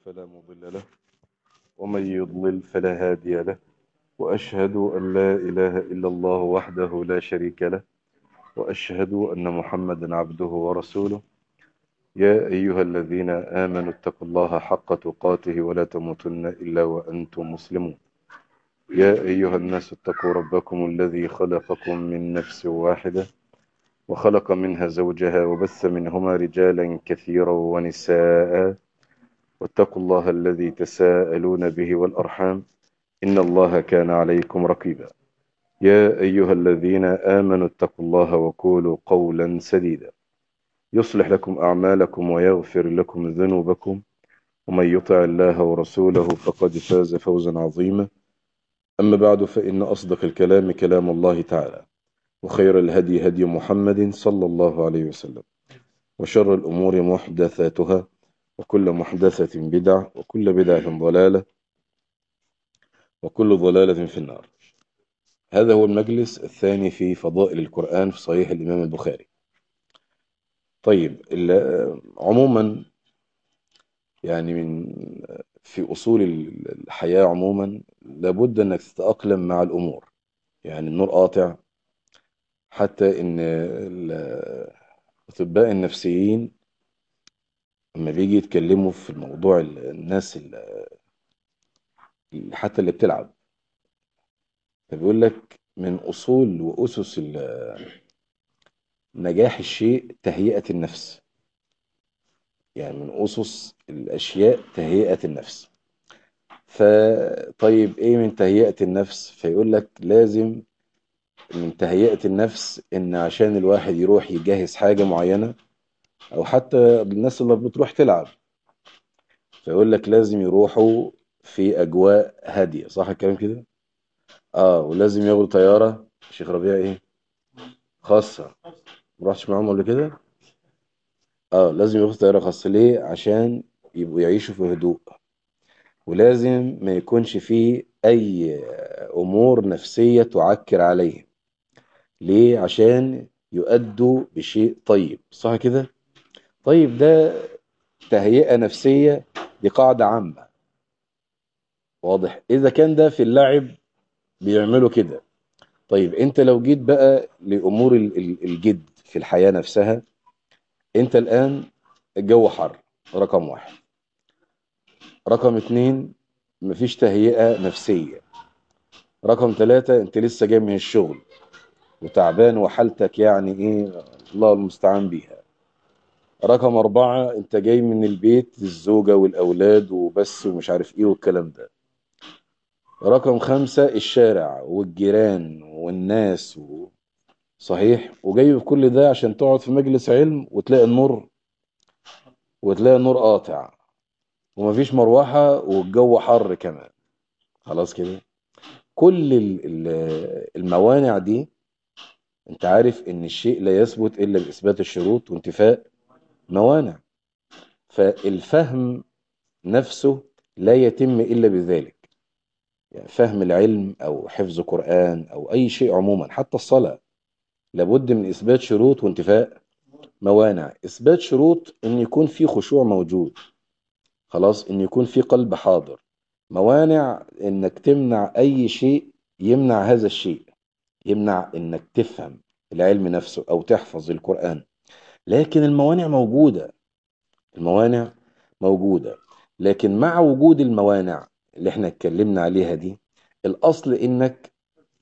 فلا مضل له ومن يضلل فلا هادي له وأشهد أن لا إله إلا الله وحده لا شريك له وأشهد أن محمدا عبده ورسوله يا أيها الذين آمنوا اتقوا الله حق تقاته ولا تموتن إلا وأنتم مسلمون يا أيها الناس اتقوا ربكم الذي خلقكم من نفس واحدة وخلق منها زوجها وبث منهما رجالا كثيرا ونساء واتقوا الله الذي تساءلون به والأرحام إن الله كان عليكم رقيبا يا أيها الذين آمنوا اتقوا الله وقولوا قولا سديدا يصلح لكم أعمالكم ويغفر لكم ذنوبكم ومن يطع الله ورسوله فقد فاز فوزا عظيما أما بعد فإن أصدق الكلام كلام الله تعالى وخير الهدي هدي محمد صلى الله عليه وسلم وشر الأمور محدثاتها وكل محدثة بدعة وكل بدعة ضلالة وكل ضلالة في النار هذا هو المجلس الثاني في فضائل القرآن في صحيح الإمام البخاري طيب عموما يعني من في أصول الحياة عموما لابد أنك تتأقلم مع الأمور يعني النور قاطع حتى إن الأطباء النفسيين لما بيجي يتكلموا في الموضوع الناس اللي حتى اللي بتلعب فبيقول لك من أصول وأسس نجاح الشيء تهيئة النفس يعني من أسس الأشياء تهيئة النفس فطيب إيه من تهيئة النفس فيقول لك لازم من تهيئة النفس إن عشان الواحد يروح يجهز حاجة معينة أو حتى الناس اللي بتروح تلعب فيقول لك لازم يروحوا في أجواء هادية صح الكلام كده؟ آه ولازم ياخدوا طيارة شيخ ربيع إيه؟ خاصة مرحتش معاهم قبل كده؟ اه لازم ياخدوا طيارة خاصة ليه؟ عشان يبقوا يعيشوا في هدوء ولازم ما يكونش فيه أي أمور نفسية تعكر عليهم ليه؟ عشان يؤدوا بشيء طيب صح كده؟ طيب ده تهيئة نفسية دي قاعدة عامة واضح إذا كان ده في اللعب بيعملوا كده طيب أنت لو جيت بقى لأمور الجد في الحياة نفسها أنت الآن الجو حر رقم واحد رقم اتنين مفيش تهيئة نفسية رقم ثلاثة أنت لسه جاي من الشغل وتعبان وحالتك يعني إيه الله المستعان بيها رقم أربعة أنت جاي من البيت الزوجة والأولاد وبس ومش عارف إيه والكلام ده رقم خمسة الشارع والجيران والناس و... صحيح وجاي بكل ده عشان تقعد في مجلس علم وتلاقي النور وتلاقي النور قاطع ومفيش مروحة والجو حر كمان خلاص كده كل الموانع دي انت عارف ان الشيء لا يثبت الا باثبات الشروط وانتفاء موانع فالفهم نفسه لا يتم الا بذلك يعني فهم العلم او حفظ قرآن او اي شيء عموما حتى الصلاة لابد من اثبات شروط وانتفاء موانع اثبات شروط ان يكون في خشوع موجود خلاص ان يكون في قلب حاضر موانع انك تمنع اي شيء يمنع هذا الشيء يمنع انك تفهم العلم نفسه او تحفظ القرآن لكن الموانع موجودة الموانع موجودة لكن مع وجود الموانع اللي احنا اتكلمنا عليها دي الاصل انك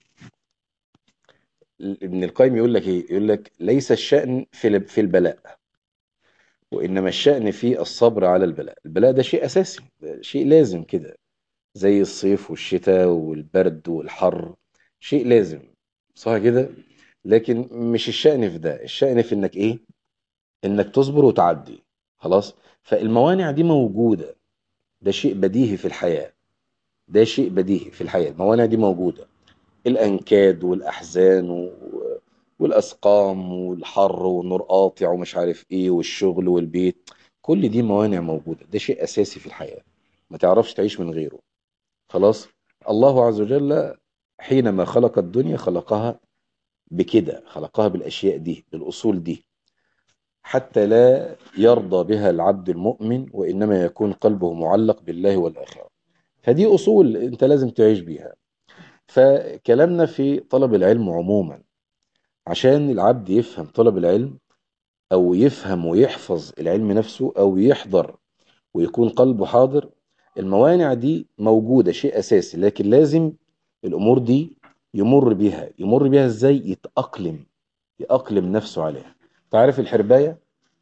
ابن القيم يقول لك ايه يقول لك ليس الشأن في في البلاء وانما الشأن في الصبر على البلاء البلاء ده شيء اساسي ده شيء لازم كده زي الصيف والشتاء والبرد والحر شيء لازم صح كده لكن مش الشأن في ده الشأن في انك ايه انك تصبر وتعدي خلاص فالموانع دي موجودة ده شيء بديهي في الحياة ده شيء بديهي في الحياة الموانع دي موجودة الأنكاد والأحزان و... والأسقام والحر والنور قاطع ومش عارف إيه والشغل والبيت كل دي موانع موجودة ده شيء أساسي في الحياة ما تعرفش تعيش من غيره خلاص الله عز وجل حينما خلق الدنيا خلقها بكده خلقها بالأشياء دي بالأصول دي حتى لا يرضى بها العبد المؤمن وإنما يكون قلبه معلق بالله والآخرة فدي أصول أنت لازم تعيش بيها فكلامنا في طلب العلم عموما عشان العبد يفهم طلب العلم أو يفهم ويحفظ العلم نفسه أو يحضر ويكون قلبه حاضر الموانع دي موجودة شيء أساسي لكن لازم الأمور دي يمر بيها يمر بيها إزاي يتأقلم يأقلم نفسه عليها تعرف الحرباية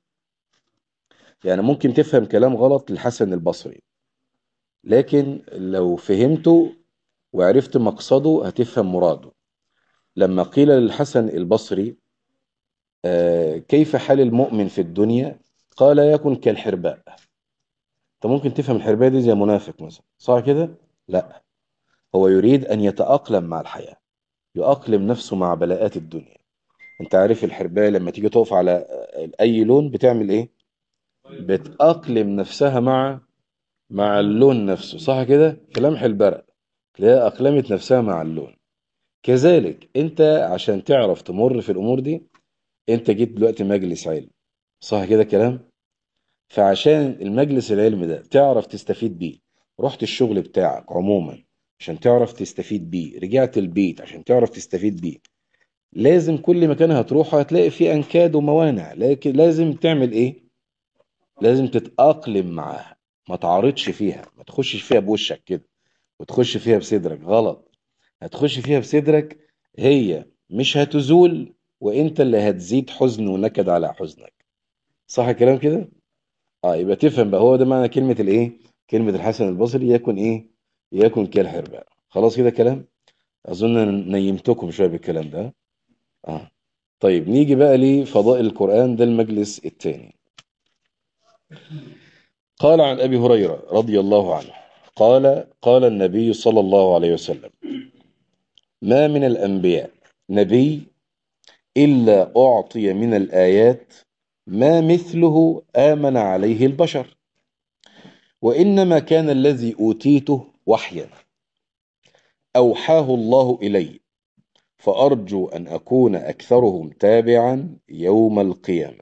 يعني ممكن تفهم كلام غلط للحسن البصري لكن لو فهمته وعرفت مقصده هتفهم مراده لما قيل للحسن البصري آه، كيف حال المؤمن في الدنيا قال يكن كالحرباء انت ممكن تفهم الحرباء دي زي منافق مثلا صح كده لا هو يريد ان يتأقلم مع الحياة يؤقلم نفسه مع بلاءات الدنيا انت عارف الحرباية لما تيجي تقف على اي لون بتعمل ايه بتأقلم نفسها مع مع اللون نفسه صح كده في لمح البرق تلاقيها أقلمت نفسها مع اللون كذلك انت عشان تعرف تمر في الامور دي انت جيت دلوقتي مجلس علم صح كده كلام فعشان المجلس العلم ده تعرف تستفيد بيه رحت الشغل بتاعك عموما عشان تعرف تستفيد بيه رجعت البيت عشان تعرف تستفيد بيه لازم كل مكان هتروحه هتلاقي فيه أنكاد وموانع لكن لازم تعمل إيه؟ لازم تتأقلم معاها ما تعارضش فيها ما تخشش فيها بوشك كده وتخش فيها بصدرك غلط هتخش فيها بصدرك هي مش هتزول وانت اللي هتزيد حزن ونكد على حزنك صح الكلام كده اه يبقى تفهم بقى هو ده معنى كلمة الايه كلمة الحسن البصري يكن ايه يكن كالحرباء خلاص كده كلام اظن نيمتكم شوية بالكلام ده اه طيب نيجي بقى لفضائل القرآن ده المجلس الثاني قال عن أبي هريرة رضي الله عنه قال قال النبي صلى الله عليه وسلم ما من الأنبياء نبي إلا أعطي من الآيات ما مثله آمن عليه البشر وإنما كان الذي أوتيته وحيا أوحاه الله إلي فأرجو أن أكون أكثرهم تابعا يوم القيامة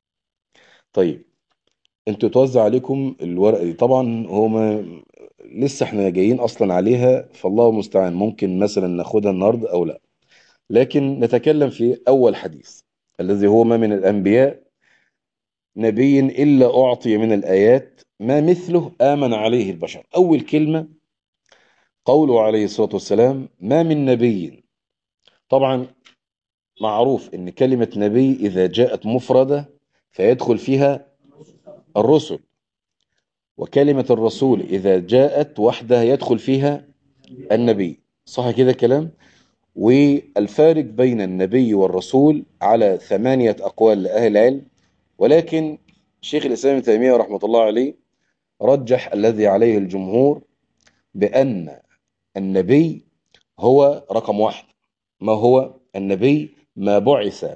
طيب انتوا توزع عليكم الورقة دي طبعا هو ما لسه احنا جايين اصلا عليها فالله المستعان ممكن مثلا ناخدها النهارده او لا لكن نتكلم في اول حديث الذي هو ما من الانبياء نبي الا اعطي من الايات ما مثله امن عليه البشر اول كلمه قوله عليه الصلاه والسلام ما من نبي طبعا معروف ان كلمه نبي اذا جاءت مفرده فيدخل فيها الرسل وكلمة الرسول إذا جاءت وحدها يدخل فيها النبي صح كده كلام والفارق بين النبي والرسول على ثمانية أقوال لأهل العلم ولكن شيخ الإسلام ابن تيمية رحمة الله عليه رجح الذي عليه الجمهور بأن النبي هو رقم واحد ما هو النبي ما بعث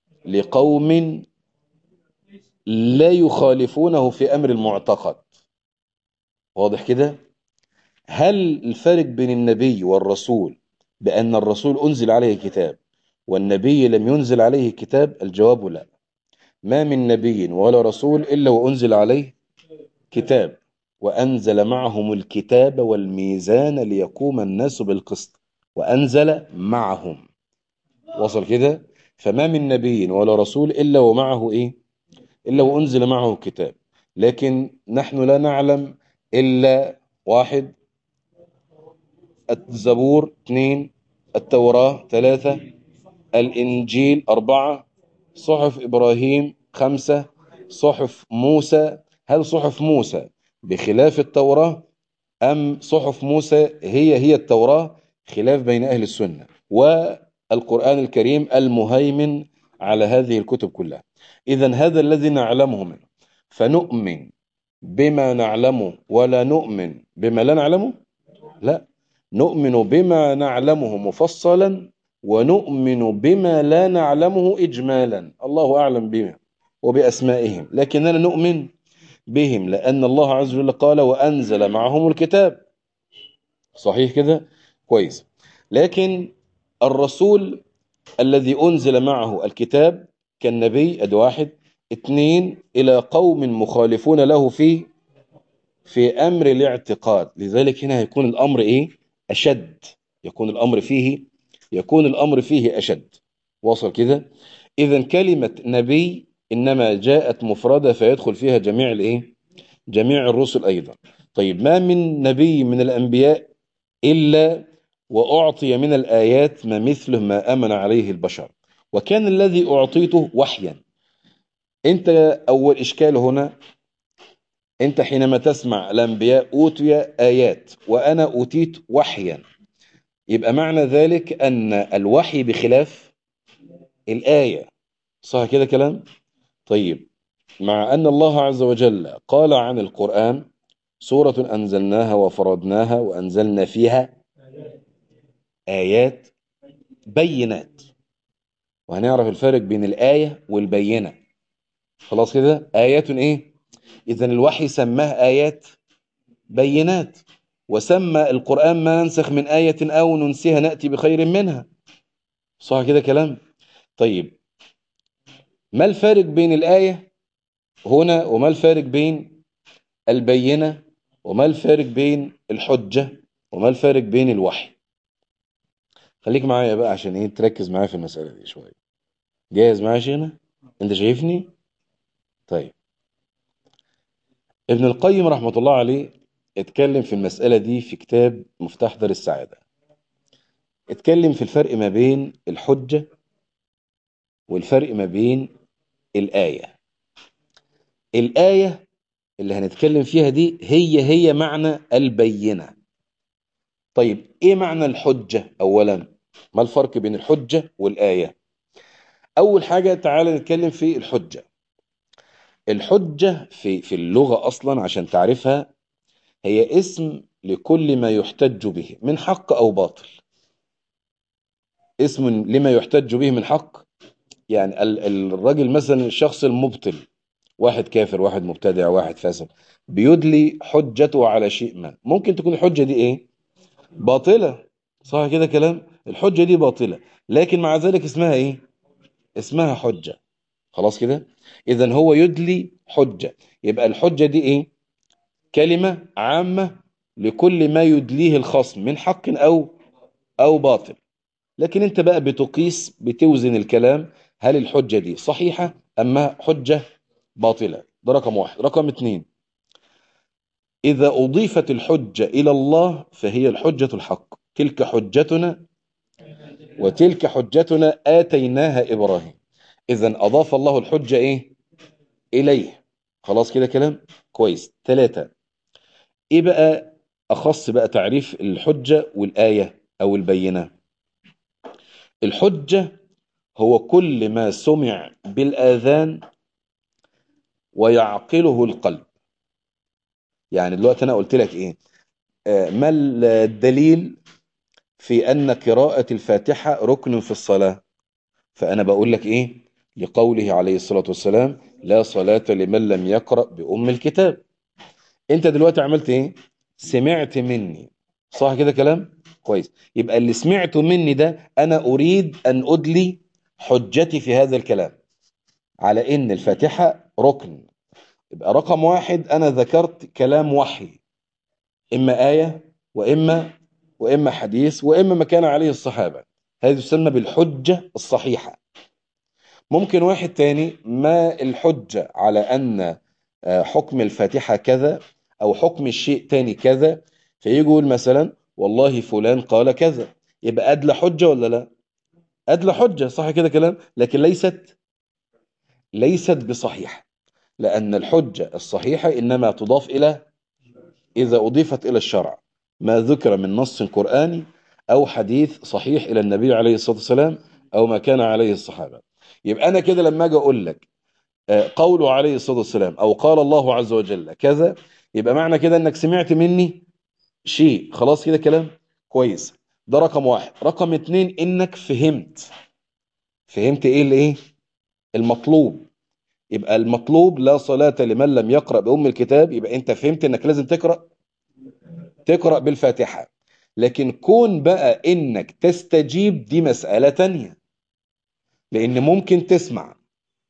لقوم لا يخالفونه في أمر المعتقد واضح كده هل الفرق بين النبي والرسول بأن الرسول أنزل عليه كتاب والنبي لم ينزل عليه كتاب الجواب لا ما من نبي ولا رسول إلا وأنزل عليه كتاب وأنزل معهم الكتاب والميزان ليقوم الناس بالقسط وأنزل معهم وصل كده فما من نبي ولا رسول إلا ومعه إيه إلا وأنزل معه كتاب لكن نحن لا نعلم إلا واحد الزبور اثنين التوراة ثلاثة الإنجيل أربعة صحف إبراهيم خمسة صحف موسى هل صحف موسى بخلاف التوراة أم صحف موسى هي هي التوراة خلاف بين أهل السنة والقرآن الكريم المهيمن على هذه الكتب كلها إذا هذا الذي نعلمه منه فنؤمن بما نعلمه ولا نؤمن بما لا نعلمه لا نؤمن بما نعلمه مفصلا ونؤمن بما لا نعلمه إجمالا الله أعلم بما وبأسمائهم لكننا نؤمن بهم لأن الله عز وجل قال وأنزل معهم الكتاب صحيح كده كويس لكن الرسول الذي أنزل معه الكتاب كالنبي أد واحد اتنين إلى قوم مخالفون له في في أمر الاعتقاد لذلك هنا هيكون الأمر إيه أشد يكون الأمر فيه يكون الأمر فيه أشد وصل كده إذا كلمة نبي إنما جاءت مفردة فيدخل فيها جميع الإيه جميع الرسل أيضا طيب ما من نبي من الأنبياء إلا وأعطي من الآيات ما مثله ما أمن عليه البشر وكان الذي أعطيته وحيا أنت أول إشكال هنا أنت حينما تسمع الأنبياء أوتي آيات وأنا أوتيت وحيا يبقى معنى ذلك أن الوحي بخلاف الآية صح كده كلام طيب مع أن الله عز وجل قال عن القرآن سورة أنزلناها وفرضناها وأنزلنا فيها آيات بينات وهنعرف الفرق بين الآية والبينة خلاص كده آيات إيه إذا الوحي سماه آيات بينات وسمى القرآن ما ننسخ من آية أو ننسيها نأتي بخير منها صح كده كلام طيب ما الفارق بين الآية هنا وما الفارق بين البينة وما الفارق بين الحجة وما الفارق بين الوحي خليك معايا بقى عشان ايه تركز معايا في المسألة دي شوية جاهز معايا شيخنا انت شايفني طيب ابن القيم رحمة الله عليه اتكلم في المسألة دي في كتاب مفتاح دار السعادة اتكلم في الفرق ما بين الحجة والفرق ما بين الآية الآية اللي هنتكلم فيها دي هي هي معنى البينة طيب ايه معنى الحجة اولا ما الفرق بين الحجة والآية اول حاجة تعالى نتكلم في الحجة الحجة في في اللغة اصلا عشان تعرفها هي اسم لكل ما يحتج به من حق او باطل اسم لما يحتج به من حق يعني الراجل مثلا الشخص المبطل واحد كافر واحد مبتدع واحد فاسد بيدلي حجته على شيء ما ممكن تكون الحجة دي ايه باطلة صح كده كلام الحجة دي باطلة لكن مع ذلك اسمها ايه اسمها حجة خلاص كده اذا هو يدلي حجة يبقى الحجة دي ايه كلمة عامة لكل ما يدليه الخصم من حق او او باطل لكن انت بقى بتقيس بتوزن الكلام هل الحجة دي صحيحة اما حجة باطلة ده رقم واحد رقم اتنين إذا أضيفت الحجة إلى الله فهي الحجة الحق تلك حجتنا وتلك حجتنا آتيناها إبراهيم إذا أضاف الله الحجة إيه إليه خلاص كده كلام كويس ثلاثة إيه بقى أخص بقى تعريف الحجة والآية أو البينة الحجة هو كل ما سمع بالآذان ويعقله القلب يعني دلوقتي أنا قلت لك إيه آه ما الدليل في أن قراءة الفاتحة ركن في الصلاة فأنا بقول لك إيه لقوله عليه الصلاة والسلام لا صلاة لمن لم يقرأ بأم الكتاب أنت دلوقتي عملت إيه سمعت مني صح كده كلام كويس يبقى اللي سمعته مني ده أنا أريد أن أدلي حجتي في هذا الكلام على إن الفاتحة ركن يبقى رقم واحد أنا ذكرت كلام وحي إما آية وإما وإما حديث وإما ما كان عليه الصحابة هذه تسمى بالحجة الصحيحة ممكن واحد تاني ما الحجة على أن حكم الفاتحة كذا أو حكم الشيء تاني كذا فيقول مثلا والله فلان قال كذا يبقى أدلى حجة ولا لا أدلى حجة صح كده كلام لكن ليست ليست بصحيحة لأن الحجة الصحيحة إنما تضاف إلى إذا أضيفت إلى الشرع ما ذكر من نص قرآني أو حديث صحيح إلى النبي عليه الصلاة والسلام أو ما كان عليه الصحابة يبقى أنا كده لما أجي أقول لك قوله عليه الصلاة والسلام أو قال الله عز وجل كذا يبقى معنى كده أنك سمعت مني شيء خلاص كده كلام كويس ده رقم واحد رقم اتنين إنك فهمت فهمت إيه اللي إيه المطلوب يبقى المطلوب لا صلاة لمن لم يقرأ بأم الكتاب يبقى أنت فهمت أنك لازم تقرأ تقرأ بالفاتحة لكن كون بقى إنك تستجيب دي مسألة تانية لأن ممكن تسمع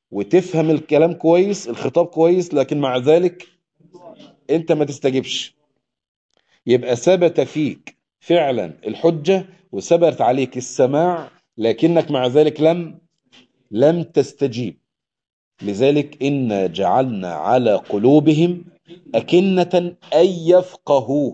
وتفهم الكلام كويس الخطاب كويس لكن مع ذلك انت ما تستجبش يبقى ثبت فيك فعلا الحجة وثبت عليك السماع لكنك مع ذلك لم لم تستجيب لذلك إنا جعلنا على قلوبهم أكنة أن يفقهوا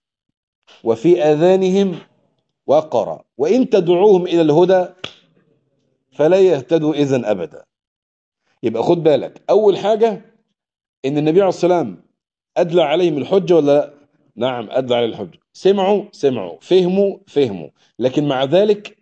وفي أذانهم وقرا وإن تدعوهم إلى الهدى فلا يهتدوا إذن أبدا يبقى خد بالك أول حاجة إن النبي عليه الصلاة والسلام أدلى عليهم الحجة ولا لا؟ نعم أدلى عليهم الحجة سمعوا سمعوا فهموا فهموا لكن مع ذلك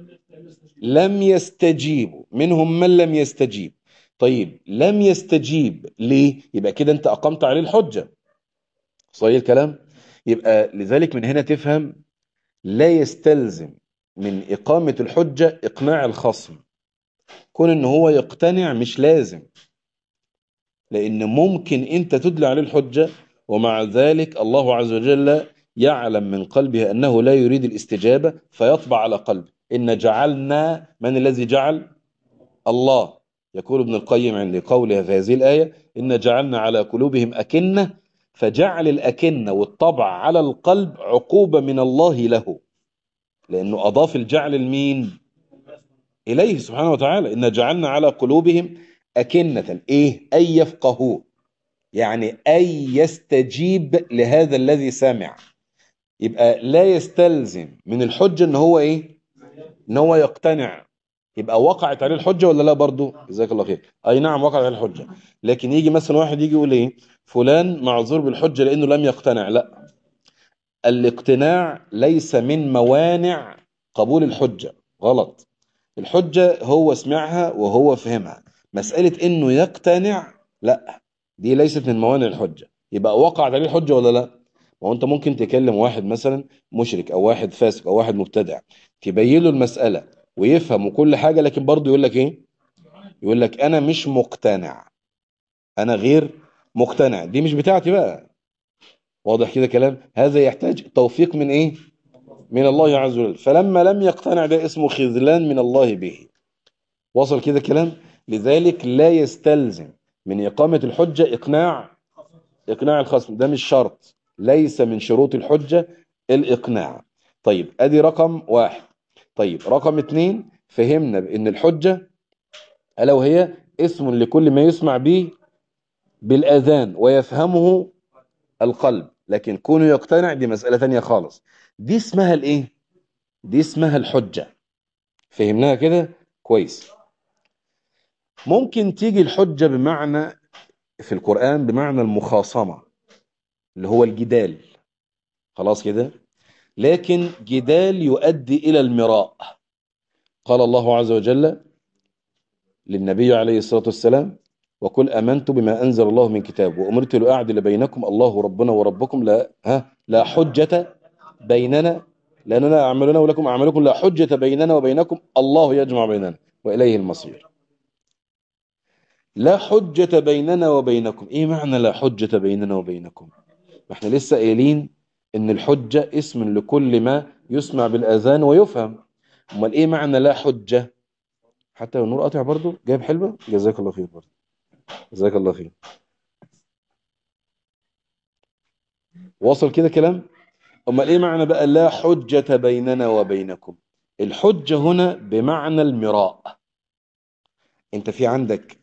لم يستجيبوا منهم من لم يستجيب طيب لم يستجيب ليه يبقى كده انت اقمت عليه الحجة صحيح الكلام يبقى لذلك من هنا تفهم لا يستلزم من إقامة الحجة إقناع الخصم كون ان هو يقتنع مش لازم لأن ممكن أنت تدلي عليه الحجة ومع ذلك الله عز وجل يعلم من قلبه أنه لا يريد الاستجابة فيطبع على قلبه إن جعلنا من الذي جعل الله يقول ابن القيم عند قوله في هذه الآية إن جعلنا على قلوبهم أكنة فجعل الأكنة والطبع على القلب عقوبة من الله له لأنه أضاف الجعل المين إليه سبحانه وتعالى إن جعلنا على قلوبهم أكنة إيه أي يفقهوا يعني أي يستجيب لهذا الذي سمع يبقى لا يستلزم من الحجة إن هو إيه إن هو يقتنع يبقى وقعت عليه الحجة ولا لا برضو جزاك الله خير أي نعم وقعت عليه الحجة لكن يجي مثلا واحد يجي يقول إيه فلان معذور بالحجة لأنه لم يقتنع لا الاقتناع ليس من موانع قبول الحجة غلط الحجة هو سمعها وهو فهمها مسألة انه يقتنع لا دي ليست من موانع الحجة يبقى وقعت عليه الحجة ولا لا ما هو انت ممكن تكلم واحد مثلا مشرك او واحد فاسق او واحد مبتدع تبين له المسألة ويفهم وكل حاجة لكن برضه يقول لك ايه يقول لك انا مش مقتنع انا غير مقتنع دي مش بتاعتي بقى واضح كده كلام هذا يحتاج توفيق من ايه من الله عز وجل فلما لم يقتنع ده اسمه خذلان من الله به وصل كده كلام لذلك لا يستلزم من إقامة الحجة إقناع إقناع الخصم ده مش شرط ليس من شروط الحجة الإقناع طيب أدي رقم واحد طيب رقم اتنين فهمنا بأن الحجة ألا وهي اسم لكل ما يسمع به بالأذان ويفهمه القلب لكن كونه يقتنع دي مسألة ثانية خالص دي اسمها الايه دي اسمها الحجة فهمناها كده كويس ممكن تيجي الحجة بمعنى في القرآن بمعنى المخاصمة اللي هو الجدال خلاص كده لكن جدال يؤدي إلى المراء قال الله عز وجل للنبي عليه الصلاة والسلام وقل امنت بما انزل الله من كتاب وامرت لاعدل بينكم الله ربنا وربكم لا ها لا حجه بيننا لاننا اعمالنا ولكم اعمالكم لا حجه بيننا وبينكم الله يجمع بيننا واليه المصير لا حجة بيننا وبينكم ايه معنى لا حجة بيننا وبينكم ما احنا لسه قايلين ان الحجة اسم لكل ما يسمع بالاذان ويفهم امال ايه معنى لا حجة حتى النور قاطع برضو جايب حلوة جزاك الله خير برضو جزاك الله خير وصل كده كلام امال ايه معنى بقى لا حجة بيننا وبينكم الحجة هنا بمعنى المراء انت في عندك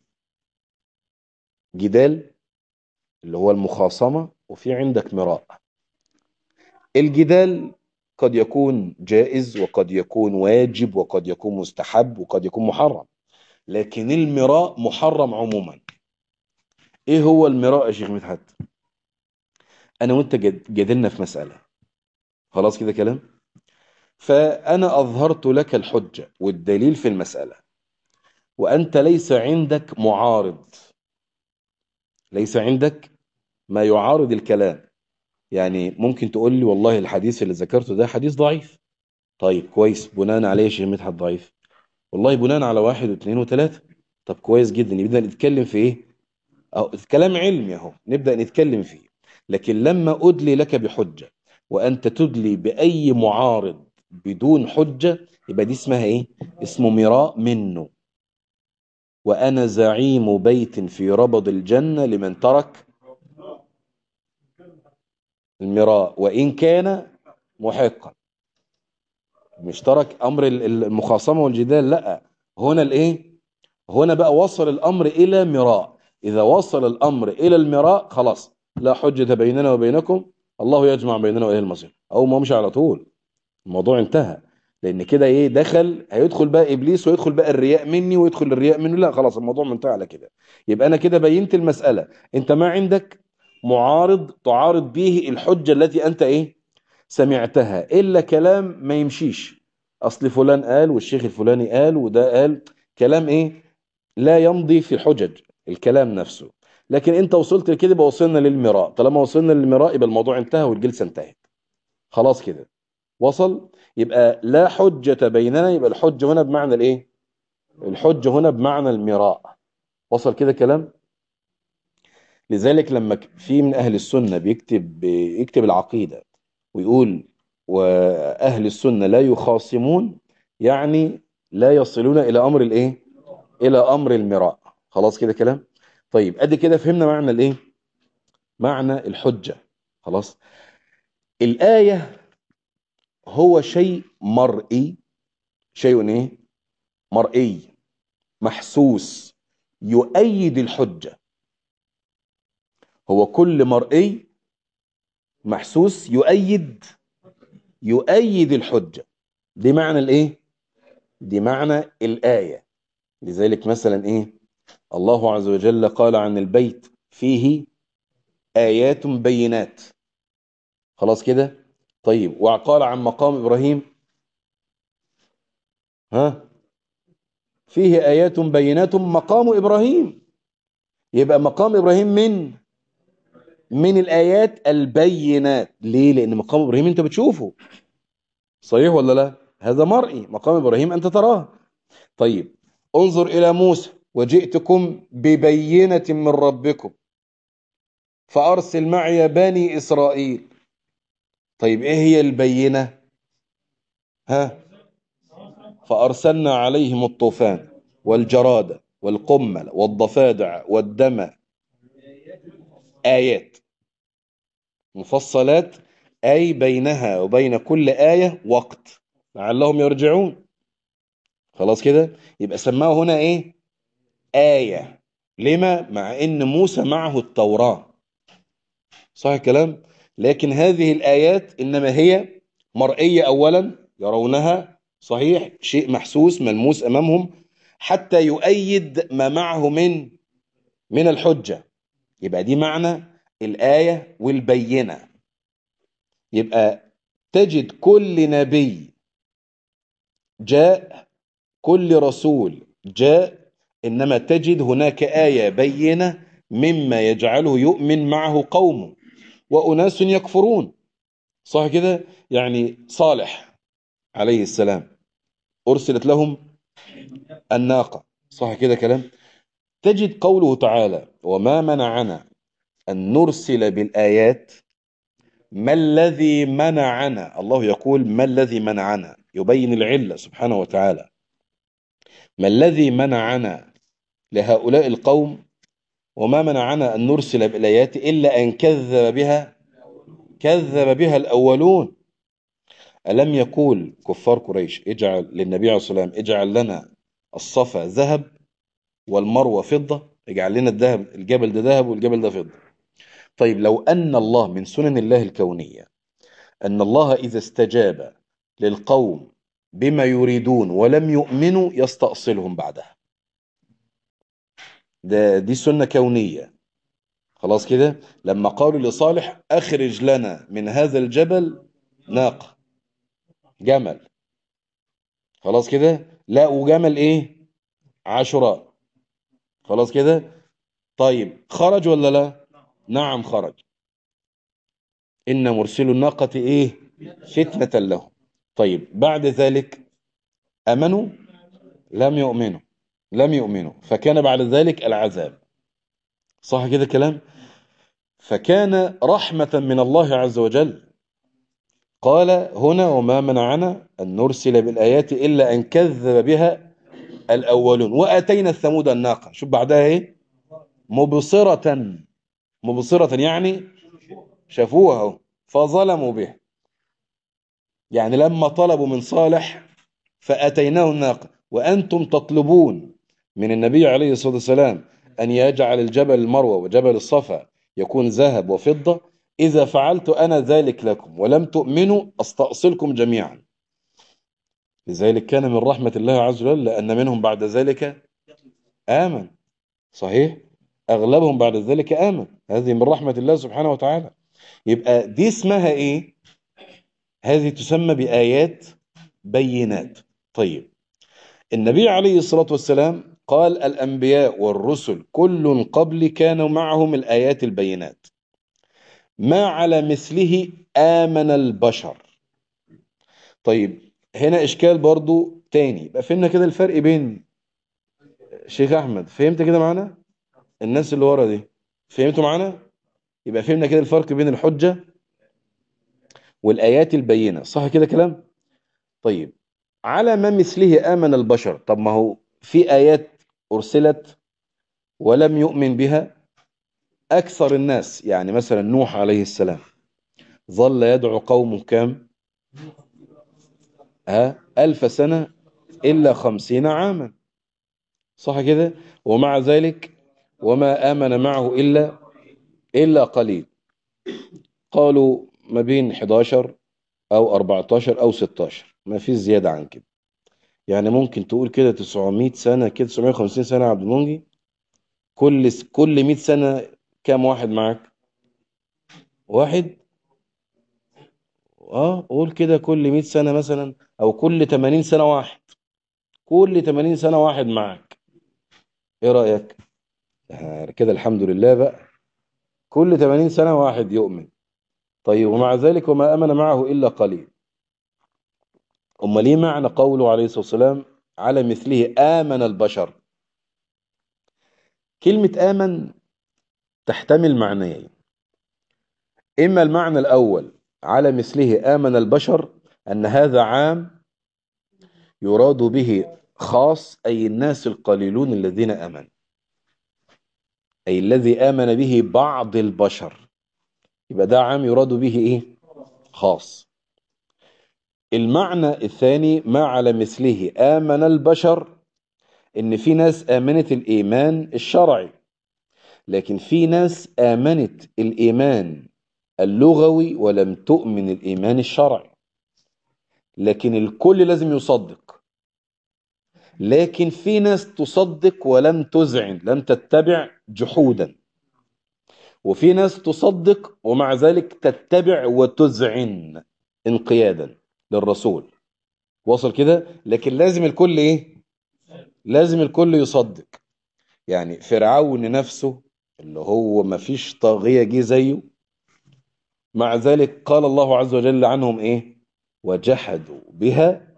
جدال اللي هو المخاصمة وفي عندك مراء الجدال قد يكون جائز وقد يكون واجب وقد يكون مستحب وقد يكون محرم لكن المراء محرم عموما ايه هو المراء يا شيخ مدحت انا وانت جادلنا في مسألة خلاص كده كلام فانا اظهرت لك الحجة والدليل في المسألة وانت ليس عندك معارض ليس عندك ما يعارض الكلام يعني ممكن تقول لي والله الحديث اللي ذكرته ده حديث ضعيف طيب كويس بناء عليه يا شيخ مدحت ضعيف والله بناء على واحد واثنين وثلاثة طب كويس جدا نبدأ نتكلم في ايه أو كلام علمي اهو نبدأ نتكلم فيه لكن لما أدلي لك بحجة وأنت تدلي بأي معارض بدون حجة يبقى دي اسمها ايه اسمه مراء منه وأنا زعيم بيت في ربض الجنة لمن ترك المراء وإن كان محقا مش ترك أمر المخاصمة والجدال لا هنا الإيه هنا بقى وصل الأمر إلى مراء إذا وصل الأمر إلى المراء خلاص لا حجة بيننا وبينكم الله يجمع بيننا وإليه المصير أو ما مش على طول الموضوع انتهى لأن كده إيه دخل هيدخل بقى إبليس ويدخل بقى الرياء مني ويدخل الرياء منه لا خلاص الموضوع منتهى على كده يبقى أنا كده بينت المسألة أنت ما عندك معارض تعارض به الحجة التي أنت إيه سمعتها إلا كلام ما يمشيش أصل فلان قال والشيخ الفلاني قال وده قال كلام إيه لا يمضي في الحجج الكلام نفسه لكن انت وصلت لكده يبقى وصلنا للمراء طالما وصلنا للمراء يبقى الموضوع انتهى والجلسة انتهت خلاص كده وصل يبقى لا حجة بيننا يبقى الحجة هنا بمعنى الايه الحجة هنا بمعنى المراء وصل كده كلام لذلك لما في من أهل السنة بيكتب بيكتب العقيدة ويقول وأهل السنة لا يخاصمون يعني لا يصلون إلى أمر الإيه إلى أمر المراء خلاص كده كلام طيب أدي كده فهمنا معنى الإيه معنى الحجة خلاص الآية هو شيء مرئي شيء إيه مرئي محسوس يؤيد الحجة هو كل مرئي محسوس يؤيد يؤيد الحجة دي معنى الايه دي معنى الآية لذلك مثلا ايه الله عز وجل قال عن البيت فيه آيات بينات خلاص كده طيب وقال عن مقام إبراهيم ها فيه آيات بينات مقام إبراهيم يبقى مقام إبراهيم من من الآيات البينات ليه لأن مقام إبراهيم أنت بتشوفه صحيح ولا لا هذا مرئي مقام إبراهيم أنت تراه طيب انظر إلى موسى وجئتكم ببينة من ربكم فأرسل معي بني إسرائيل طيب إيه هي البينة ها فأرسلنا عليهم الطوفان والجراد والقمل والضفادع والدم آيات مفصلات أي بينها وبين كل آية وقت لعلهم يرجعون خلاص كده يبقى سماه هنا إيه آية لما مع إن موسى معه التوراة صح الكلام لكن هذه الآيات إنما هي مرئية أولا يرونها صحيح شيء محسوس ملموس أمامهم حتى يؤيد ما معه من من الحجة يبقى دي معنى الآية والبينة يبقى تجد كل نبي جاء كل رسول جاء إنما تجد هناك آية بينة مما يجعله يؤمن معه قومه وأناس يكفرون صح كده يعني صالح عليه السلام أرسلت لهم الناقة صح كده كلام تجد قوله تعالى وما منعنا أن نرسل بالآيات ما الذي منعنا الله يقول ما الذي منعنا يبين العلة سبحانه وتعالى ما الذي منعنا لهؤلاء القوم وما منعنا أن نرسل بالآيات إلا أن كذب بها كذب بها الأولون ألم يقول كفار قريش اجعل للنبي عليه الصلاة والسلام اجعل لنا الصفا ذهب والمروة فضة اجعل لنا الذهب الجبل ده ذهب والجبل ده فضة طيب لو أن الله من سنن الله الكونية أن الله إذا استجاب للقوم بما يريدون ولم يؤمنوا يستأصلهم بعدها ده دي سنة كونية خلاص كده لما قالوا لصالح أخرج لنا من هذا الجبل ناقة جمل خلاص كده لا وجمل ايه عاشوراء خلاص كده طيب خرج ولا لا نعم خرج إن مرسل الناقة إيه فتنة لهم طيب بعد ذلك أمنوا لم يؤمنوا لم يؤمنوا فكان بعد ذلك العذاب صح كده كلام فكان رحمة من الله عز وجل قال هنا وما منعنا أن نرسل بالآيات إلا أن كذب بها الأولون وآتينا الثمود الناقة شوف بعدها إيه مبصرة مبصرة يعني شافوها اهو فظلموا به يعني لما طلبوا من صالح فأتيناه الناقة وأنتم تطلبون من النبي عليه الصلاة والسلام أن يجعل الجبل المروة وجبل الصفا يكون ذهب وفضة إذا فعلت أنا ذلك لكم ولم تؤمنوا أستأصلكم جميعا لذلك كان من رحمة الله عز وجل لأن منهم بعد ذلك آمن صحيح أغلبهم بعد ذلك آمن هذه من رحمة الله سبحانه وتعالى يبقى دي اسمها إيه هذه تسمى بآيات بينات طيب النبي عليه الصلاة والسلام قال الأنبياء والرسل كل قبل كانوا معهم الآيات البينات ما على مثله آمن البشر طيب هنا إشكال برضو تاني يبقى فهمنا كده الفرق بين شيخ أحمد فهمت كده معانا الناس اللي ورا دي فهمتوا معانا يبقى فهمنا كده الفرق بين الحجة والآيات البينة صح كده كلام طيب على ما مثله آمن البشر طب ما هو في آيات أرسلت ولم يؤمن بها أكثر الناس يعني مثلا نوح عليه السلام ظل يدعو قومه كام ها ألف سنة إلا خمسين عاما صح كده ومع ذلك وما آمن معه إلا إلا قليل قالوا ما بين 11 أو 14 أو 16 ما في زيادة عن كده يعني ممكن تقول كده 900 سنة كده 950 سنة عبد المنجي كل كل 100 سنة كام واحد معاك واحد اه قول كده كل 100 سنة مثلا او كل 80 سنة واحد كل 80 سنة واحد معاك ايه رأيك آه كده الحمد لله بقى كل 80 سنة واحد يؤمن طيب ومع ذلك وما أمن معه إلا قليل أما ليه معنى قوله عليه الصلاة والسلام على مثله آمن البشر كلمة آمن تحتمل معنيين إما المعنى الأول على مثله آمن البشر أن هذا عام يراد به خاص أي الناس القليلون الذين آمنوا أي الذي آمن به بعض البشر يبقى ده عام يراد به إيه خاص المعنى الثاني ما على مثله آمن البشر إن في ناس آمنت الإيمان الشرعي لكن في ناس آمنت الإيمان اللغوي ولم تؤمن الإيمان الشرعي لكن الكل لازم يصدق لكن في ناس تصدق ولم تذعن لم تتبع جحودا وفي ناس تصدق ومع ذلك تتبع وتذعن انقيادا للرسول وصل كده لكن لازم الكل ايه لازم الكل يصدق يعني فرعون نفسه اللي هو ما فيش طاغية جه زيه مع ذلك قال الله عز وجل عنهم ايه وجحدوا بها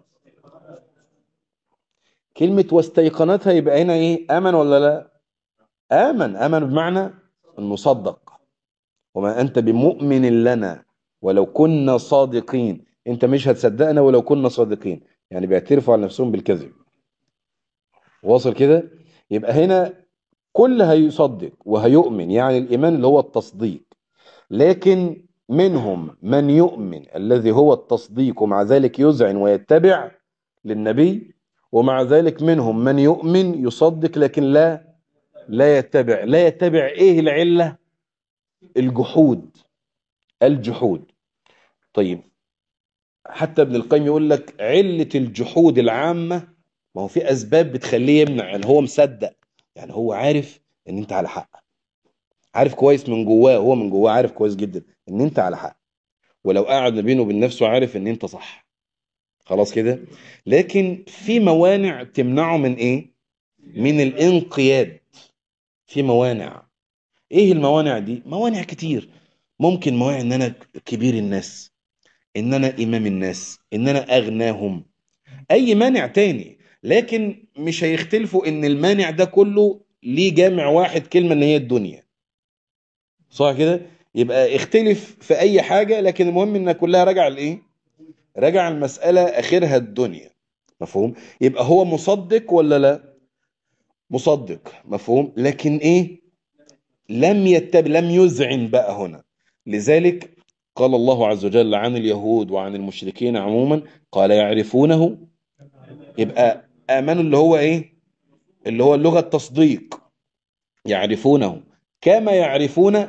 كلمة واستيقنتها يبقى هنا ايه امن ولا لا امن امن بمعنى المصدق وما انت بمؤمن لنا ولو كنا صادقين انت مش هتصدقنا ولو كنا صادقين يعني بيعترفوا على نفسهم بالكذب واصل كده يبقى هنا كل هيصدق وهيؤمن يعني الايمان اللي هو التصديق لكن منهم من يؤمن الذي هو التصديق ومع ذلك يذعن ويتبع للنبي ومع ذلك منهم من يؤمن يصدق لكن لا لا يتبع لا يتبع ايه العلة الجحود الجحود طيب حتى ابن القيم يقول لك علة الجحود العامة ما هو في أسباب بتخليه يمنع يعني هو مصدق يعني هو عارف ان انت على حق عارف كويس من جواه هو من جواه عارف كويس جدا ان انت على حق ولو قعد ما بينه وبين نفسه عارف ان انت صح خلاص كده لكن في موانع تمنعه من ايه من الانقياد في موانع ايه الموانع دي موانع كتير ممكن موانع ان انا كبير الناس ان انا امام الناس ان انا اغناهم اي مانع تاني لكن مش هيختلفوا ان المانع ده كله ليه جامع واحد كلمة ان هي الدنيا صح كده يبقى اختلف في اي حاجة لكن المهم ان كلها راجع لايه راجع المسألة اخرها الدنيا مفهوم يبقى هو مصدق ولا لا مصدق مفهوم لكن ايه لم يتبع لم يذعن بقى هنا لذلك قال الله عز وجل عن اليهود وعن المشركين عموما قال يعرفونه يبقى آمنوا اللي هو ايه اللي هو اللغة التصديق يعرفونه كما يعرفون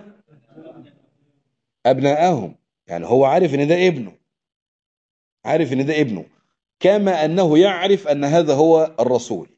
أبناءهم يعني هو عارف ان ده ابنه عارف ان ده ابنه كما أنه يعرف أن هذا هو الرسول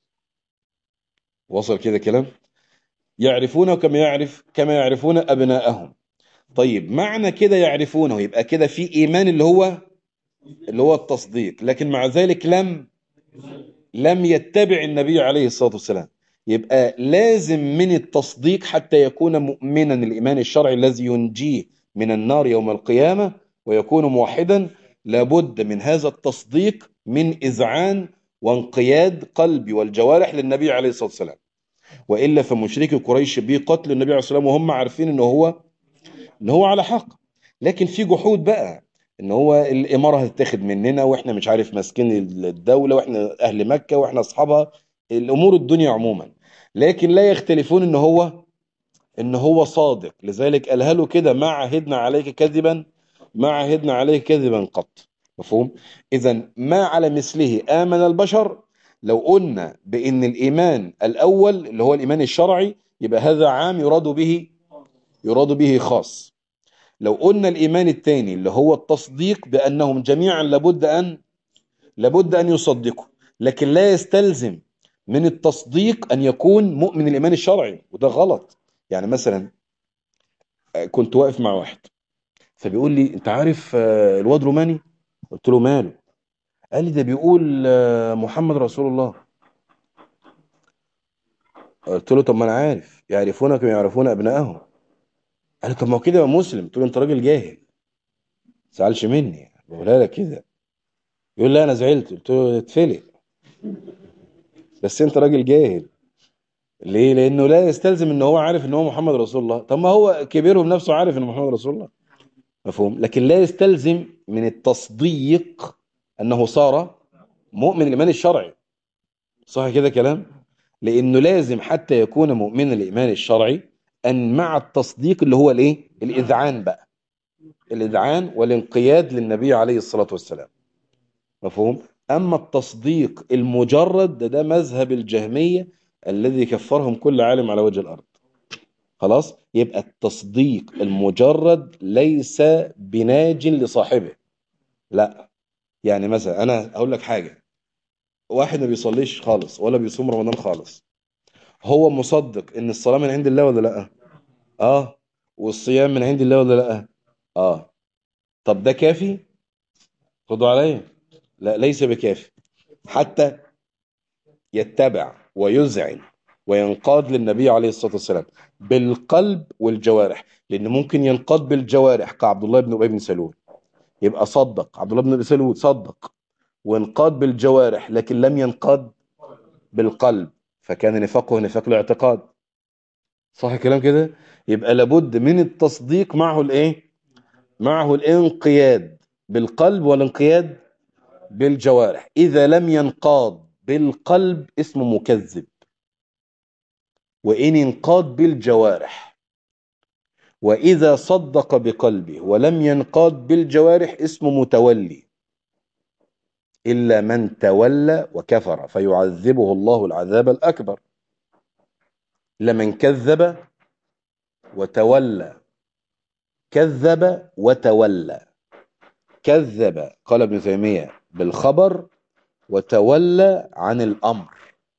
وصل كده كلام يعرفونه كما يعرف كما يعرفون أبناءهم طيب معنى كده يعرفونه يبقى كده في إيمان اللي هو اللي هو التصديق لكن مع ذلك لم لم يتبع النبي عليه الصلاة والسلام يبقى لازم من التصديق حتى يكون مؤمنا الإيمان الشرعي الذي ينجيه من النار يوم القيامة ويكون موحدا لابد من هذا التصديق من إذعان وانقياد قلبي والجوارح للنبي عليه الصلاة والسلام وإلا فمشركي قريش بيه قتل النبي عليه الصلاة والسلام وهم عارفين إن هو إن هو على حق لكن في جحود بقى إن هو الإمارة هتتاخد مننا وإحنا مش عارف ماسكين الدولة وإحنا أهل مكة وإحنا أصحابها الأمور الدنيا عموما لكن لا يختلفون إن هو إن هو صادق لذلك قالها له كده ما عهدنا عليك كذبا ما عهدنا عليك كذبا قط مفهوم إذا ما على مثله آمن البشر لو قلنا بأن الإيمان الأول اللي هو الإيمان الشرعي يبقى هذا عام يراد به يراد به خاص لو قلنا الإيمان الثاني اللي هو التصديق بأنهم جميعا لابد أن لابد أن يصدقوا لكن لا يستلزم من التصديق أن يكون مؤمن الإيمان الشرعي وده غلط يعني مثلا كنت واقف مع واحد فبيقول لي أنت عارف الواد روماني قلت له ماله قال لي ده بيقول محمد رسول الله قلت له طب ما انا عارف يعرفونك كما يعرفون ابنائهم قال لي طب ما هو كده يبقى مسلم قلت له انت راجل جاهل ما تزعلش مني بقولها لك كده يقول لا انا زعلت قلت له اتفلق بس انت راجل جاهل ليه لانه لا يستلزم ان هو عارف ان هو محمد رسول الله طب ما هو كبيرهم نفسه عارف ان محمد رسول الله مفهوم لكن لا يستلزم من التصديق انه صار مؤمن الايمان الشرعي صح كده كلام لانه لازم حتى يكون مؤمن الايمان الشرعي ان مع التصديق اللي هو الايه الاذعان بقى الاذعان والانقياد للنبي عليه الصلاه والسلام مفهوم اما التصديق المجرد ده, ده مذهب الجهميه الذي كفرهم كل عالم على وجه الارض خلاص يبقى التصديق المجرد ليس بناج لصاحبه لا يعني مثلا انا اقول لك حاجه واحد ما بيصليش خالص ولا بيصوم رمضان خالص هو مصدق ان الصلاه من عند الله ولا لا اه والصيام من عند الله ولا لا اه طب ده كافي خدوا عليا لا ليس بكافي حتى يتبع ويذعن وينقاد للنبي عليه الصلاه والسلام بالقلب والجوارح لان ممكن ينقاد بالجوارح كعبد الله بن ابي بن سلول يبقى صدق عبد الله بن ابي سلول صدق وانقاد بالجوارح لكن لم ينقاد بالقلب فكان نفاقه نفاق الاعتقاد صح الكلام كده يبقى لابد من التصديق معه الايه معه الانقياد بالقلب والانقياد بالجوارح اذا لم ينقاد بالقلب اسمه مكذب وان انقاد بالجوارح واذا صدق بقلبه ولم ينقاد بالجوارح اسمه متولي إلا من تولى وكفر فيعذبه الله العذاب الأكبر لمن كذب وتولى كذب وتولى كذب قال ابن تيمية بالخبر وتولى عن الأمر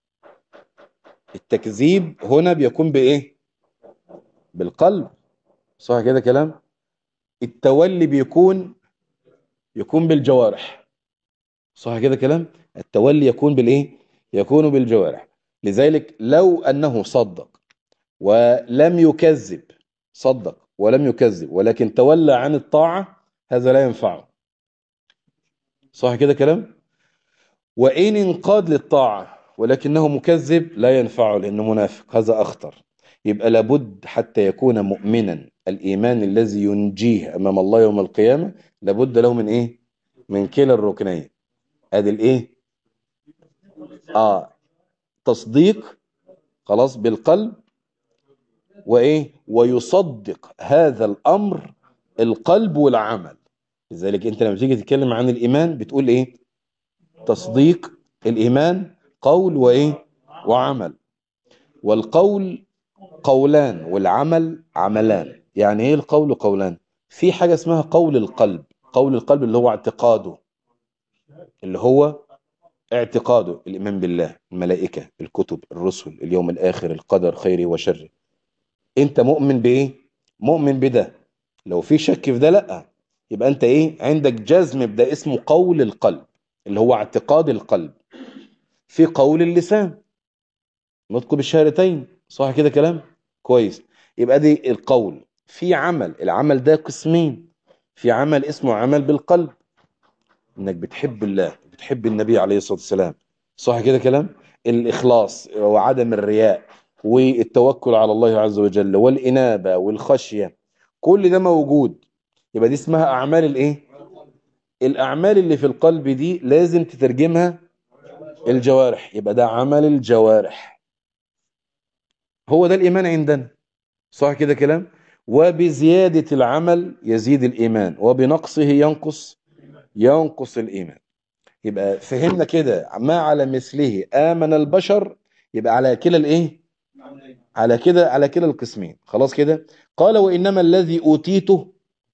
التكذيب هنا بيكون بإيه بالقلب صح كده كلام التولي بيكون يكون بالجوارح صح كده كلام التولي يكون بالايه يكون بالجوارح لذلك لو انه صدق ولم يكذب صدق ولم يكذب ولكن تولى عن الطاعة هذا لا ينفعه صح كده كلام وإن انقاد للطاعة ولكنه مكذب لا ينفعه لأنه منافق هذا أخطر يبقى لابد حتى يكون مؤمنا الإيمان الذي ينجيه أمام الله يوم القيامة لابد له من إيه من كلا الركنين ادي الايه اه تصديق خلاص بالقلب وايه ويصدق هذا الامر القلب والعمل لذلك انت لما تيجي تتكلم عن الايمان بتقول ايه تصديق الايمان قول وايه وعمل والقول قولان والعمل عملان يعني ايه القول قولان في حاجة اسمها قول القلب قول القلب اللي هو اعتقاده اللي هو اعتقاده الإيمان بالله الملائكة الكتب الرسل اليوم الآخر القدر خيره وشره انت مؤمن بايه مؤمن بده لو في شك في ده لا يبقى انت ايه عندك جزم بده اسمه قول القلب اللي هو اعتقاد القلب في قول اللسان نطق بالشهادتين صح كده كلام كويس يبقى دي القول في عمل العمل ده قسمين في عمل اسمه عمل بالقلب انك بتحب الله بتحب النبي عليه الصلاة والسلام صح كده كلام الإخلاص وعدم الرياء والتوكل على الله عز وجل والإنابة والخشية كل ده موجود يبقى دي اسمها أعمال الإيه الأعمال اللي في القلب دي لازم تترجمها الجوارح يبقى ده عمل الجوارح هو ده الإيمان عندنا صح كده كلام وبزيادة العمل يزيد الإيمان وبنقصه ينقص ينقص الإيمان يبقى فهمنا كده ما على مثله آمن البشر يبقى على كلا الإيه على كده على كلا القسمين خلاص كده قال وإنما الذي أوتيته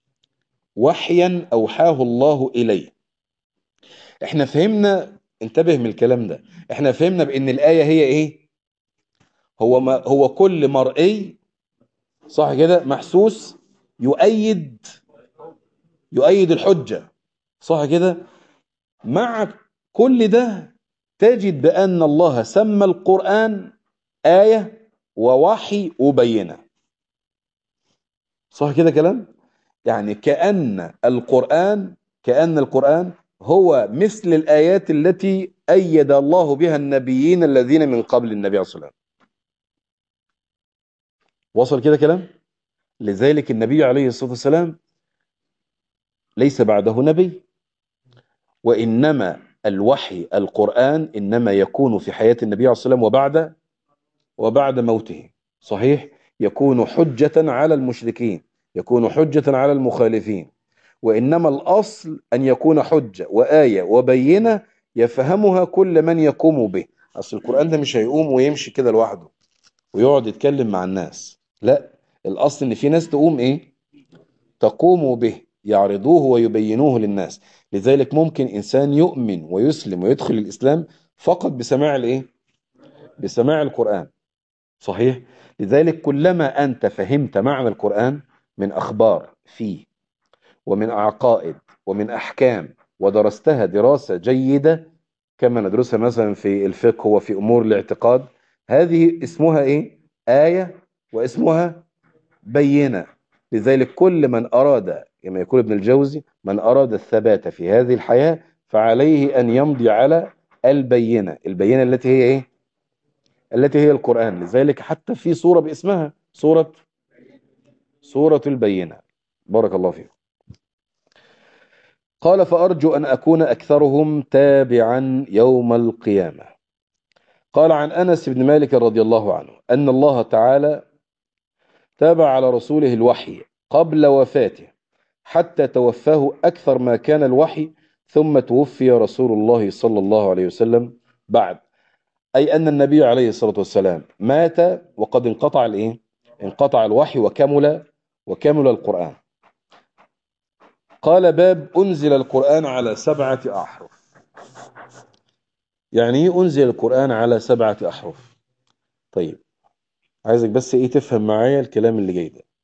وحيا أوحاه الله إليه احنا فهمنا انتبه من الكلام ده احنا فهمنا بأن الآية هي إيه هو ما هو كل مرئي صح كده محسوس يؤيد يؤيد الحجة صح كده مع كل ده تجد بأن الله سمى القرآن آية ووحي وبينة صح كده كلام يعني كأن القرآن كأن القرآن هو مثل الآيات التي أيد الله بها النبيين الذين من قبل النبي عليه الصلاة والسلام وصل كده كلام لذلك النبي عليه الصلاة والسلام ليس بعده نبي وإنما الوحي القرآن إنما يكون في حياة النبي عليه الصلاة والسلام وبعد وبعد موته صحيح يكون حجة على المشركين يكون حجة على المخالفين وإنما الأصل أن يكون حجة وآية وبينة يفهمها كل من يقوم به أصل القرآن ده مش هيقوم ويمشي كده لوحده ويقعد يتكلم مع الناس لا الأصل إن في ناس تقوم إيه تقوم به يعرضوه ويبينوه للناس لذلك ممكن إنسان يؤمن ويسلم ويدخل الإسلام فقط بسماع الإيه بسماع القرآن صحيح لذلك كلما أنت فهمت معنى القرآن من أخبار فيه ومن عقائد ومن أحكام ودرستها دراسة جيدة كما ندرسها مثلا في الفقه وفي أمور الاعتقاد هذه اسمها إيه؟ آية واسمها بينة لذلك كل من أراد كما يقول ابن الجوزي من أراد الثبات في هذه الحياة فعليه أن يمضي على البينة البينة التي هي إيه؟ التي هي القرآن لذلك حتى في صورة باسمها صورة صورة البينة بارك الله فيكم قال فأرجو أن أكون أكثرهم تابعا يوم القيامة قال عن أنس بن مالك رضي الله عنه أن الله تعالى تابع على رسوله الوحي قبل وفاته حتى توفاه أكثر ما كان الوحي ثم توفي رسول الله صلى الله عليه وسلم بعد أي أن النبي عليه الصلاة والسلام مات وقد انقطع الإيه؟ انقطع الوحي وكمل وكمل القرآن قال باب أنزل القرآن على سبعة أحرف يعني ايه أنزل القرآن على سبعة أحرف طيب عايزك بس إيه تفهم معايا الكلام اللي جاي ده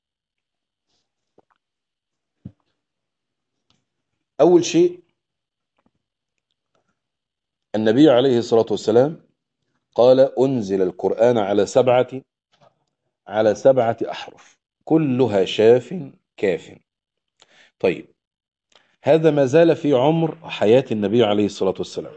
أول شيء النبي عليه الصلاة والسلام قال أنزل القرآن على سبعة على سبعة أحرف كلها شاف كاف طيب هذا ما زال في عمر حياة النبي عليه الصلاة والسلام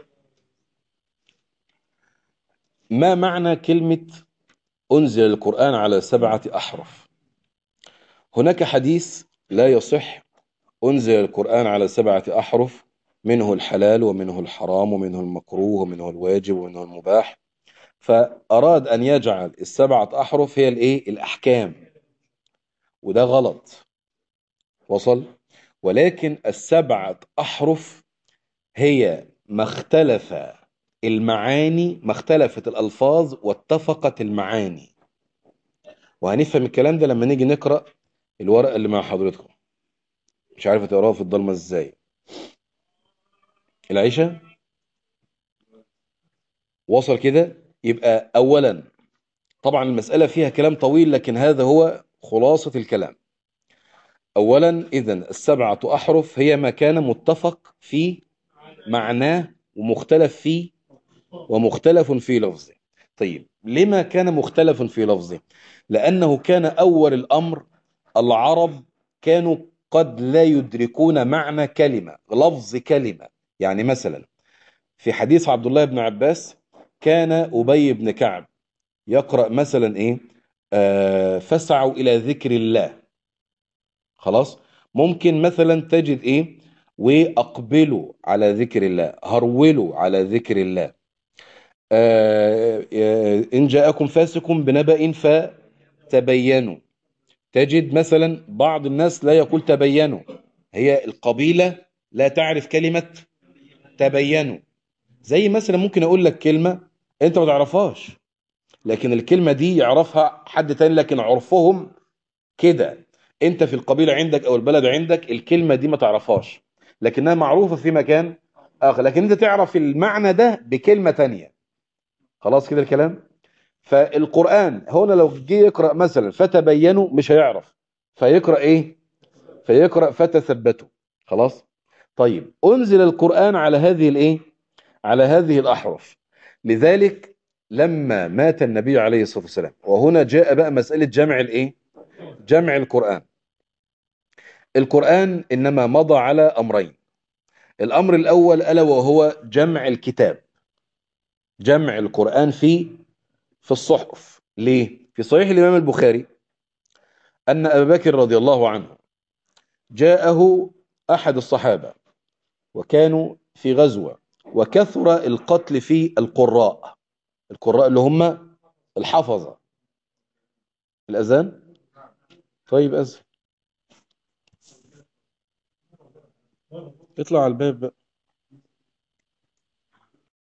ما معنى كلمة أنزل القرآن على سبعة أحرف هناك حديث لا يصح أنزل القرآن على سبعة أحرف منه الحلال ومنه الحرام ومنه المكروه ومنه الواجب ومنه المباح فأراد أن يجعل السبعة أحرف هي الإيه؟ الأحكام وده غلط وصل ولكن السبعة أحرف هي ما اختلف المعاني ما اختلفت الألفاظ واتفقت المعاني وهنفهم الكلام ده لما نيجي نقرأ الورقة اللي مع حضرتكم مش عارف تقراها في الضلمة ازاي العيشة وصل كده يبقى أولا طبعا المسألة فيها كلام طويل لكن هذا هو خلاصة الكلام أولا إذا السبعة أحرف هي ما كان متفق في معناه ومختلف فيه ومختلف في لفظه طيب لما كان مختلف في لفظه لأنه كان أول الأمر العرب كانوا قد لا يدركون معنى كلمة لفظ كلمة يعني مثلا في حديث عبد الله بن عباس كان أبي بن كعب يقرأ مثلا إيه آه فسعوا إلى ذكر الله خلاص ممكن مثلا تجد إيه وأقبلوا على ذكر الله هرولوا على ذكر الله آه آه إن جاءكم فاسق بنبأ فتبينوا تجد مثلا بعض الناس لا يقول تبينوا هي القبيلة لا تعرف كلمة تبينوا زي مثلا ممكن أقول لك كلمة أنت ما تعرفهاش لكن الكلمة دي يعرفها حد تاني لكن عرفهم كده أنت في القبيلة عندك أو البلد عندك الكلمة دي ما تعرفهاش لكنها معروفة في مكان آخر لكن أنت تعرف المعنى ده بكلمة تانية خلاص كده الكلام فالقرآن هنا لو جه يقرأ مثلا فتبينوا مش هيعرف فيقرأ ايه فيقرأ فتثبتوا خلاص طيب أنزل القرآن على هذه الايه على هذه الأحرف لذلك لما مات النبي عليه الصلاة والسلام وهنا جاء بقى مسألة جمع الايه جمع القرآن القرآن إنما مضى على أمرين الأمر الأول ألا وهو جمع الكتاب جمع القرآن في في الصحف ليه؟ في صحيح الإمام البخاري أن أبا بكر رضي الله عنه جاءه أحد الصحابة وكانوا في غزوة وكثر القتل في القراء القراء اللي هم الحفظة الأذان طيب أذن اطلع على الباب بقى